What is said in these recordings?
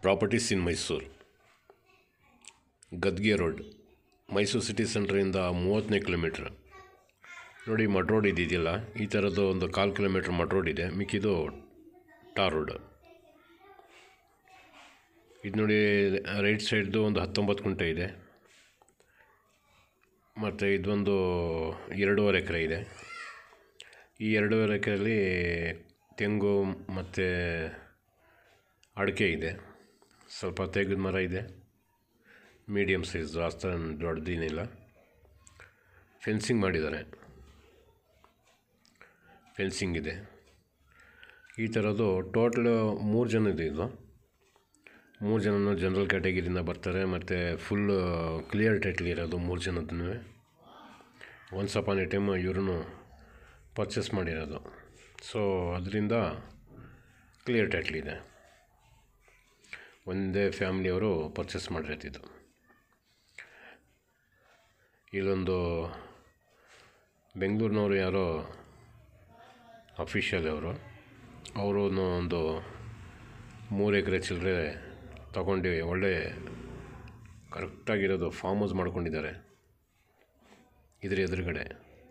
properties in Mysuru ಗದ್ಗೆ road Mysuru city ಸೆಂಟ್ರಿಂದ ಮೂವತ್ತನೇ ಕಿಲೋಮೀಟ್ರ್ ನೋಡಿ ಮಡ್ ರೋಡ್ ಇದೆಯಲ್ಲ ಈ ಥರದ್ದು ಒಂದು ಕಾಲು ಕಿಲೋಮೀಟ್ರ್ ಮಡ್ ರೋಡ್ ಇದೆ ಮಿಕ್ಕಿದು ಟಾರ್ ರೋಡ್ ಇದು ನೋಡಿ ರೈಟ್ ಸೈಡ್ದು ಒಂದು ಹತ್ತೊಂಬತ್ತು ಗುಂಟೆ ಇದೆ ಮತ್ತು ಇದೊಂದು ಎರಡೂವರೆ ಎಕರೆ ಇದೆ ಈ ಎರಡೂವರೆ ಎಕರೆಯಲ್ಲಿ ತೆಂಗು ಮತ್ತು ಅಡಿಕೆ ಇದೆ ಸ್ವಲ್ಪ ತೆಗೆದ ಮರ ಇದೆ ಮೀಡಿಯಮ್ ಸೈಜ್ ಅಷ್ಟೊಂದು ದೊಡ್ಡದೇನಿಲ್ಲ ಫೆನ್ಸಿಂಗ್ ಮಾಡಿದ್ದಾರೆ ಫೆನ್ಸಿಂಗ್ ಇದೆ ಈ ಥರದ್ದು ಟೋಟಲ್ ಮೂರು ಜನದ್ದು ಇದು ಮೂರು ಜನನು ಜನರಲ್ ಕ್ಯಾಟಗಿರಿಯಿಂದ ಬರ್ತಾರೆ ಮತ್ತು ಫುಲ್ ಕ್ಲಿಯರ್ ಟೈಟ್ಲ್ ಇರೋದು ಮೂರು ಜನದೂ ಒನ್ಸ್ ಅಪಾನ್ ಎ ಟೈಮ್ ಇವ್ರೂ ಪರ್ಚೇಸ್ ಮಾಡಿರೋದು ಸೊ ಅದರಿಂದ ಕ್ಲಿಯರ್ ಟೈಟ್ಲ್ ಇದೆ ಒಂದೇ ಫ್ಯಾಮ್ಲಿಯವರು ಪರ್ಚೇಸ್ ಮಾಡಿರ್ತಿದ್ದು ಇಲ್ಲೊಂದು ಬೆಂಗಳೂರಿನವರು ಯಾರೋ ಅಫಿಷಿಯಲ್ ಅವರು ಅವರು ಒಂದು ಮೂರು ಎಕರೆ ಚಿಲ್ಲರೆ ತಗೊಂಡು ಒಳ್ಳೆ ಕರೆಕ್ಟಾಗಿರೋದು ಫಾರ್ಮ್ ಹೌಸ್ ಮಾಡ್ಕೊಂಡಿದ್ದಾರೆ ಇದ್ರ ಎದುರುಗಡೆ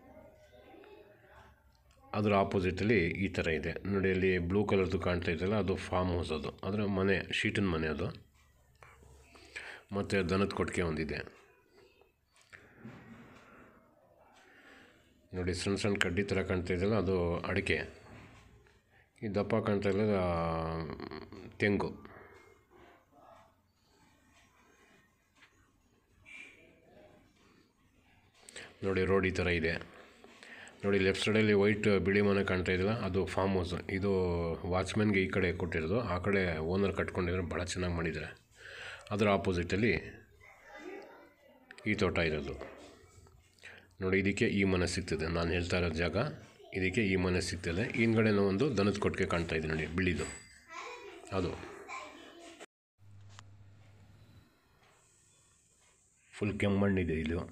ಅದರ ಆಪೋಸಿಟಲ್ಲಿ ಈ ಥರ ಇದೆ ನೋಡಿ ಅಲ್ಲಿ ಬ್ಲೂ ಕಲರ್ದು ಕಾಣ್ತಾ ಇದೆಯಲ್ಲ ಅದು ಫಾರ್ಮ್ ಹೌಸ್ ಅದು ಅದರ ಮನೆ ಶೀಟಿನ ಮನೆ ಅದು ಮತ್ತು ದನದ ಕೊಟ್ಟಿಗೆ ಒಂದಿದೆ ನೋಡಿ ಸಣ್ಣ ಸಣ್ಣ ಕಡ್ಡಿ ಥರ ಕಾಣ್ತಾ ಇದೆಯಲ್ಲ ಅದು ಅಡಿಕೆ ಈ ದಪ್ಪ ಕಾಣ್ತಾ ಇಲ್ಲ ತೆಂಗು ನೋಡಿ ರೋಡ್ ಈ ಥರ ಇದೆ ನೋಡಿ ಲೆಫ್ಟ್ ಸೈಡಲ್ಲಿ ವೈಟ್ ಬಿಳಿ ಮನೆ ಕಾಣ್ತಾ ಇದೆಯಲ್ಲ ಅದು ಫಾರ್ಮ್ ಹೌಸ್ ಇದು ವಾಚ್ಮ್ಯಾನ್ಗೆ ಈ ಕಡೆ ಕೊಟ್ಟಿರೋದು ಆ ಕಡೆ ಓನರ್ ಕಟ್ಕೊಂಡಿದ್ದಾರೆ ಭಾಳ ಚೆನ್ನಾಗಿ ಮಾಡಿದ್ದಾರೆ ಅದರ ಆಪೋಸಿಟಲ್ಲಿ ಈ ತೋಟ ಇರೋದು ನೋಡಿ ಇದಕ್ಕೆ ಈ ಮನೆ ಸಿಗ್ತದೆ ನಾನು ಹೇಳ್ತಾ ಇರೋ ಜಾಗ ಇದಕ್ಕೆ ಈ ಮನೆ ಸಿಗ್ತದೆ ಹಿಂದ್ಗಡೆನೂ ಒಂದು ದನದ ಕೊಟ್ಟಿಗೆ ಕಾಣ್ತಾ ಇದೆ ನೋಡಿ ಬಿಳಿದು ಅದು ಫುಲ್ ಕೆಮ್ಮಣ್ಣಿದೆ ಇದು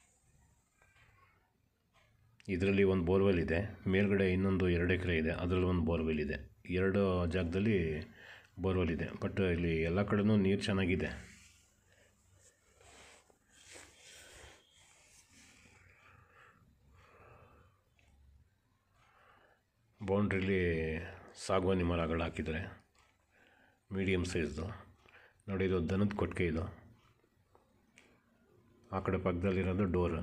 ಇದರಲ್ಲಿ ಒಂದು ಬೋರ್ವೆಲ್ ಇದೆ ಮೇಲ್ಗಡೆ ಇನ್ನೊಂದು ಎರಡು ಎಕರೆ ಇದೆ ಅದರಲ್ಲಿ ಒಂದು ಬೋರ್ವೆಲ್ ಇದೆ ಎರಡು ಜಾಗದಲ್ಲಿ ಬೋರ್ವೆಲ್ ಇದೆ ಬಟ್ ಇಲ್ಲಿ ಎಲ್ಲ ಕಡೆನೂ ನೀರು ಚೆನ್ನಾಗಿದೆ ಬೌಂಡ್ರಿಲಿ ಸಾಗವಾನಿ ಮರಗಳು ಹಾಕಿದ್ದಾರೆ ಮೀಡಿಯಮ್ ಸೈಜ್ದು ನೋಡಿ ಇದು ದನದ ಕೊಟ್ಟಿಗೆ ಇದು ಆ ಕಡೆ ಪಕ್ಕದಲ್ಲಿರೋದು ಡೋರ್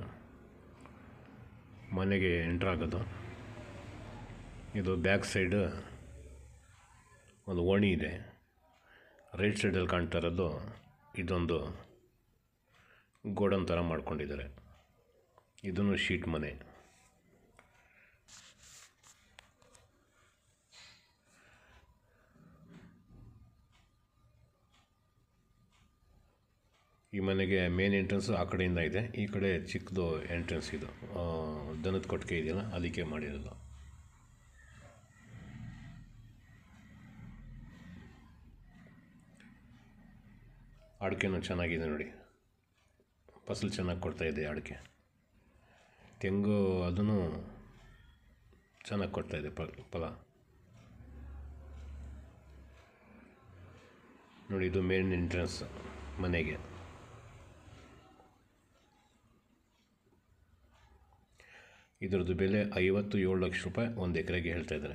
ಮನೆಗೆ ಎಂಟ್ರ್ ಆಗೋದು ಇದು ಬ್ಯಾಕ್ ಸೈಡ್ ಒಂದು ಓಣಿ ಇದೆ ರೈಟ್ ಸೈಡಲ್ಲಿ ಕಾಣ್ತಾ ಇರೋದು ಇದೊಂದು ಗೋಡನ್ ಥರ ಮಾಡ್ಕೊಂಡಿದ್ದಾರೆ ಇದನ್ನು ಶೀಟ್ ಮನೆ ಈ ಮನೆಗೆ ಮೇನ್ ಎಂಟ್ರೆನ್ಸ್ ಆ ಕಡೆಯಿಂದ ಇದೆ ಈ ಕಡೆ ಚಿಕ್ಕದು ಎಂಟ್ರೆನ್ಸ್ ಇದು ಆ, ದನದ ಕೊಟ್ಟಿಗೆ ಇದೆಯಲ್ಲ ಅದಕ್ಕೆ ಮಾಡಿರೋದು ಅಡಿಕೆನೂ ಚೆನ್ನಾಗಿದೆ ನೋಡಿ ಫಸಲು ಚೆನ್ನಾಗಿ ಕೊಡ್ತಾ ಇದೆ ಅಡಿಕೆ ತೆಂಗು ಅದನ್ನು ಚೆನ್ನಾಗಿ ಕೊಡ್ತಾ ಇದೆ ಫಲ ಫಲ ನೋಡಿ ಇದು ಮೇನ್ ಎಂಟ್ರೆನ್ಸ್ ಮನೆಗೆ ಇದರದ್ದು ಬೆಲೆ ಐವತ್ತು ಏಳು ಲಕ್ಷ ರೂಪಾಯಿ ಒಂದು ಎಕರೆಗೆ ಹೇಳ್ತಾ ಇದ್ದಾರೆ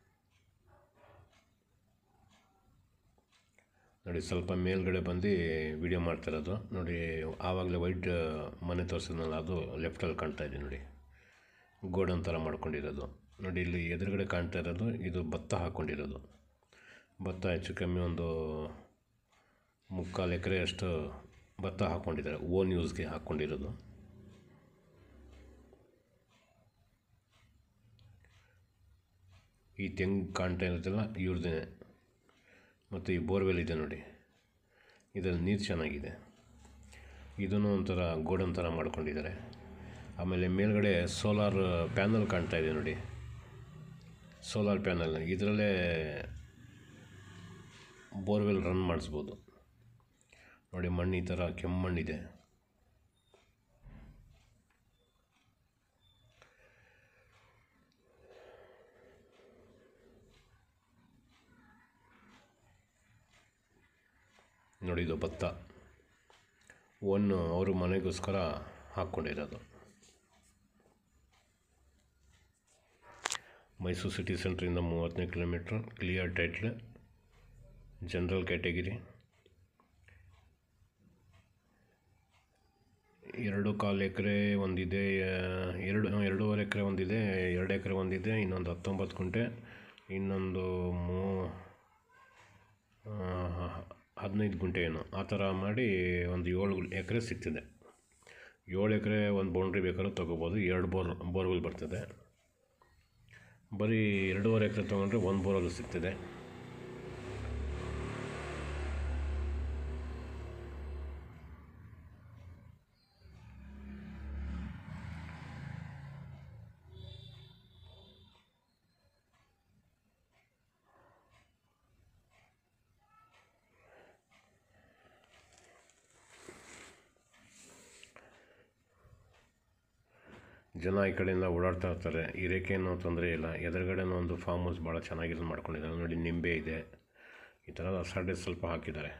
ನೋಡಿ ಸ್ವಲ್ಪ ಮೇಲ್ಗಡೆ ಬಂದು ವಿಡಿಯೋ ಮಾಡ್ತಿರೋದು ನೋಡಿ ಆವಾಗಲೇ ವೈಟ್ ಮನೆ ತೋರಿಸಿದ್ನಲ್ಲ ಅದು ಲೆಫ್ಟಲ್ಲಿ ಕಾಣ್ತಾ ಇದೆ ನೋಡಿ ಗೋಡನ್ ಥರ ಮಾಡ್ಕೊಂಡಿರೋದು ನೋಡಿ ಇಲ್ಲಿ ಎದುರುಗಡೆ ಕಾಣ್ತಾ ಇರೋದು ಇದು ಭತ್ತ ಹಾಕ್ಕೊಂಡಿರೋದು ಭತ್ತ ಹೆಚ್ಚು ಕಮ್ಮಿ ಒಂದು ಮುಕ್ಕಾಲು ಎಕರೆ ಅಷ್ಟು ಭತ್ತ ಹಾಕ್ಕೊಂಡಿದ್ದಾರೆ ಓನ್ ಯೂಸ್ಗೆ ಹಾಕ್ಕೊಂಡಿರೋದು ಈ ತೆಂಗು ಕಾಣ್ತಾ ಇರುತ್ತಲ್ಲ ಇವ್ರದ್ದೇ ಮತ್ತು ಈ ಬೋರ್ವೆಲ್ ಇದೆ ನೋಡಿ ಇದರಲ್ಲಿ ನೀರು ಚೆನ್ನಾಗಿದೆ ಇದನ್ನು ಒಂಥರ ಗೋಡನ್ ಥರ ಮಾಡ್ಕೊಂಡಿದ್ದಾರೆ ಆಮೇಲೆ ಮೇಲ್ಗಡೆ ಸೋಲಾರ್ ಪ್ಯಾನಲ್ ಕಾಣ್ತಾ ಇದೆ ನೋಡಿ ಸೋಲಾರ್ ಪ್ಯಾನಲ್ ಇದರಲ್ಲೇ ಬೋರ್ವೆಲ್ ರನ್ ಮಾಡಿಸ್ಬೋದು ನೋಡಿ ಮಣ್ಣು ಈ ಥರ ಕೆಮ್ಮಣ್ಣಿದೆ ನೋಡಿ ಇದು ಭತ್ತ ಒನ್ ಅವರು ಮನೆಗೋಸ್ಕರ ಹಾಕ್ಕೊಂಡಿರೋದು ಮೈಸೂರು ಸಿಟಿ ಸೆಂಟ್ರಿಂದ ಮೂವತ್ತನೇ kilometre clear title general category ಎರಡು ಕಾಲು ಎಕರೆ ಒಂದಿದೆ ಆ, ಎರಡು ಎರಡೂವರೆ ಎಕರೆ ಒಂದಿದೆ ಎರಡು ಎಕರೆ ಒಂದಿದೆ ಇನ್ನೊಂದು ಹತ್ತೊಂಬತ್ತು ಗುಂಟೆ ಇನ್ನೊಂದು ಮೂ ಆ, ಹದಿನೈದು ಗುಂಟೆ ಏನೋ ಆ ಥರ ಮಾಡಿ ಒಂದು ಏಳು ಎಕರೆ ಸಿಗ್ತಿದೆ ಏಳು ಎಕರೆ ಒಂದು ಬೌಂಡ್ರಿ ಬೇಕಾದ್ರೂ ತೊಗೋಬೋದು ಎರಡು ಬೋರ್ ಬೋರ್ವೆಲ್ ಬರ್ತದೆ ಬರೀ ಎರಡೂವರೆ ಎಕರೆ ತೊಗೊಂಡ್ರೆ ಒಂದು ಬೋರ್ವೆಲ್ ಸಿಗ್ತದೆ ಜನ ಈ ಕಡೆಯಿಂದ ಓಡಾಡ್ತಾ ಇರ್ತಾರೆ ಇರೋಕ್ಕೆ ಏನೋ ತೊಂದರೆ ಇಲ್ಲ ಎದುರುಗಡೆನೂ ಒಂದು ಫಾರ್ಮ್ ಹೌಸ್ ಭಾಳ ಚೆನ್ನಾಗಿರೋದು ಮಾಡ್ಕೊಂಡಿದ್ದಾರೆ ನೋಡಿ ನಿಂಬೆ ಇದೆ ಈ ಥರ ಅಸಾಡೆ ಸ್ವಲ್ಪ ಹಾಕಿದ್ದಾರೆ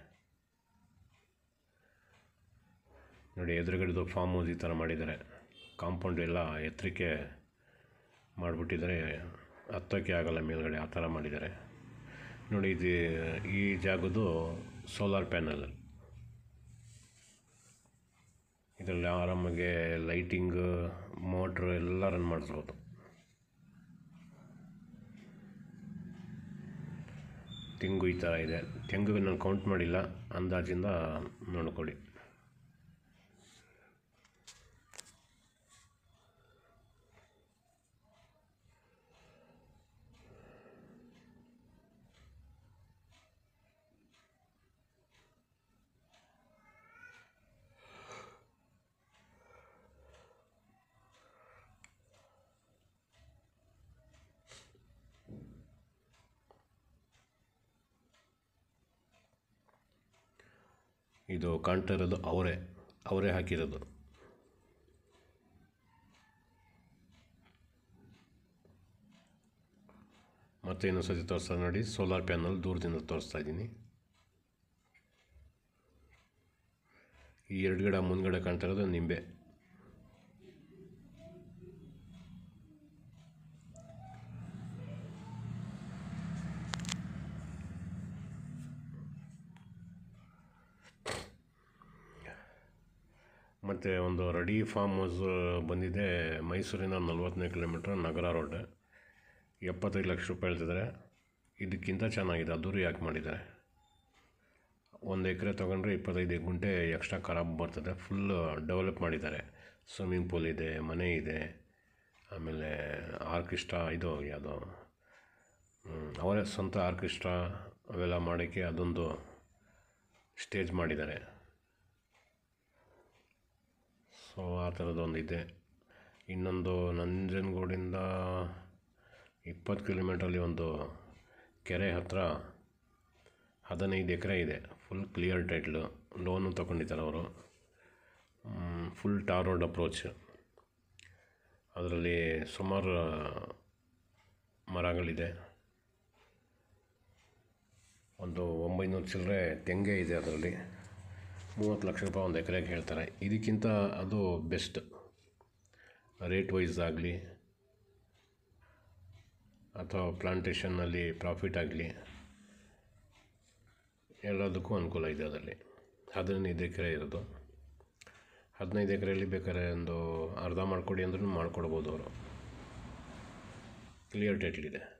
ನೋಡಿ ಎದುರುಗಡೆದು ಫಾರ್ಮ್ ಹೌಸ್ ಈ ಥರ ಮಾಡಿದ್ದಾರೆ ಕಾಂಪೌಂಡ್ ಎಲ್ಲ ಎತ್ತರಕ್ಕೆ ಮಾಡಿಬಿಟ್ಟಿದ್ದಾರೆ ಹತ್ತೋಕ್ಕೆ ಆಗಲ್ಲ ಮೇಲ್ಗಡೆ ಆ ಥರ ಮಾಡಿದ್ದಾರೆ ನೋಡಿ ಇದು ಈ ಜಾಗದ್ದು ಸೋಲಾರ್ ಪ್ಯಾನಲ್ ಇದರಲ್ಲಿ ಆರಾಮಾಗಿ ಲೈಟಿಂಗ್ ಮೋಟ್ರ್ ಎಲ್ಲ ರನ್ ಮಾಡಿಸ್ಬೋದು ತೆಂಗು ಈ ಥರ ಇದೆ ತೆಂಗು ನಾನು ಕೌಂಟ್ ಮಾಡಿಲ್ಲ ಅಂದಾಜಿಂದ ನೋಡ್ಕೊಳ್ಳಿ ಇದು ಕಾಣ್ತಾ ಇರೋದು ಅವರೇ ಅವರೇ ಹಾಕಿರೋದು ಮತ್ತೆ ಇನ್ನೊಂದು ಸತಿ ತೋರಿಸ್ತಾ ನೋಡಿ ಸೋಲಾರ್ ಪ್ಯಾನಲ್ ದೂರದಿಂದ ತೋರಿಸ್ತಾ ಇದ್ದೀನಿ ಈ ಎರಡು ಗಿಡ ಮುಂದ್ಗಡೆ ಕಾಣ್ತಾ ಇರೋದು ನಿಂಬೆ ಮತ್ತು ಒಂದು ರೆಡಿ ಫಾರ್ಮ್ ಹೌಸ್ ಬಂದಿದೆ ಮೈಸೂರಿನ ನಲ್ವತ್ತನೇ ಕಿಲೋಮೀಟ್ರ್ ನಗರ ರೋಡ್ ಎಪ್ಪತ್ತೈದು ಲಕ್ಷ ರೂಪಾಯಿ ಹೇಳ್ತಿದ್ದಾರೆ ಇದಕ್ಕಿಂತ ಚೆನ್ನಾಗಿದೆ ಅದ್ದೂರಿ ಯಾಕೆ ಮಾಡಿದ್ದಾರೆ ಒಂದು ಎಕರೆ ತೊಗೊಂಡ್ರೆ ಇಪ್ಪತ್ತೈದು ಗುಂಟೆ ಎಕ್ಸ್ಟ್ರಾ ಖರಾಬ್ ಬರ್ತದೆ ಫುಲ್ ಡೆವಲಪ್ ಮಾಡಿದ್ದಾರೆ ಸ್ವಿಮ್ಮಿಂಗ್ ಪೂಲ್ ಇದೆ ಮನೆ ಇದೆ ಆಮೇಲೆ ಆರ್ಕೆಸ್ಟ್ರಾ ಇದು ಯಾವುದೋ ಹ್ಮ್, ಅವರೇ ಸ್ವಂತ ಆರ್ಕೆಸ್ಟ್ರಾ ಅವೆಲ್ಲ ಮಾಡೋಕ್ಕೆ ಅದೊಂದು ಸ್ಟೇಜ್ ಮಾಡಿದ್ದಾರೆ ಸೊ ಆ ಥರದ್ದೊಂದು ಇದೆ ಇನ್ನೊಂದು ನಂಜನಗೂಡಿಂದ ಇಪ್ಪತ್ತು ಕಿಲೋಮೀಟ್ರಲ್ಲಿ ಒಂದು ಕೆರೆ ಹತ್ತಿರ ಹದಿನೈದು ಎಕರೆ ಇದೆ ಫುಲ್ ಕ್ಲಿಯರ್ ಟೈಟ್ಲು ಲೋನು ತೊಗೊಂಡಿದ್ದಾರೆ ಅವರು ಫುಲ್ ಟಾರ್ ರೋಡ್ ಅಪ್ರೋಚ್ ಅದರಲ್ಲಿ ಸುಮಾರು ಮರಗಳಿದೆ ಒಂದು ಒಂಬೈನೂರು ಚಿಲ್ಲರೆ ತೆಂಗೆ ಇದೆ ಅದರಲ್ಲಿ ಮೂವತ್ತು ಲಕ್ಷ ರೂಪಾಯಿ ಒಂದು ಎಕರೆಗೆ ಹೇಳ್ತಾರೆ ಇದಕ್ಕಿಂತ ಅದು ಬೆಸ್ಟ್ ರೇಟ್ ವೈಸ್ ಆಗಲಿ ಅಥವಾ ಪ್ಲಾಂಟೇಷನ್ನಲ್ಲಿ ಪ್ರಾಫಿಟ್ ಆಗಲಿ ಎಲ್ಲದಕ್ಕೂ ಅನುಕೂಲ ಇದೆ ಅದರಲ್ಲಿ ಹದಿನೈದು ಎಕರೆ ಇರೋದು ಹದಿನೈದು ಎಕರೆಯಲ್ಲಿ ಬೇಕಾದ್ರೆ ಒಂದು ಅರ್ಧ ಮಾಡಿಕೊಡಿ ಅಂದ್ರೂ ಮಾಡಿಕೊಡ್ಬೋದು ಅವರು ಕ್ಲಿಯರ್ ಟೈಟ್ಲ್ ಇದೆ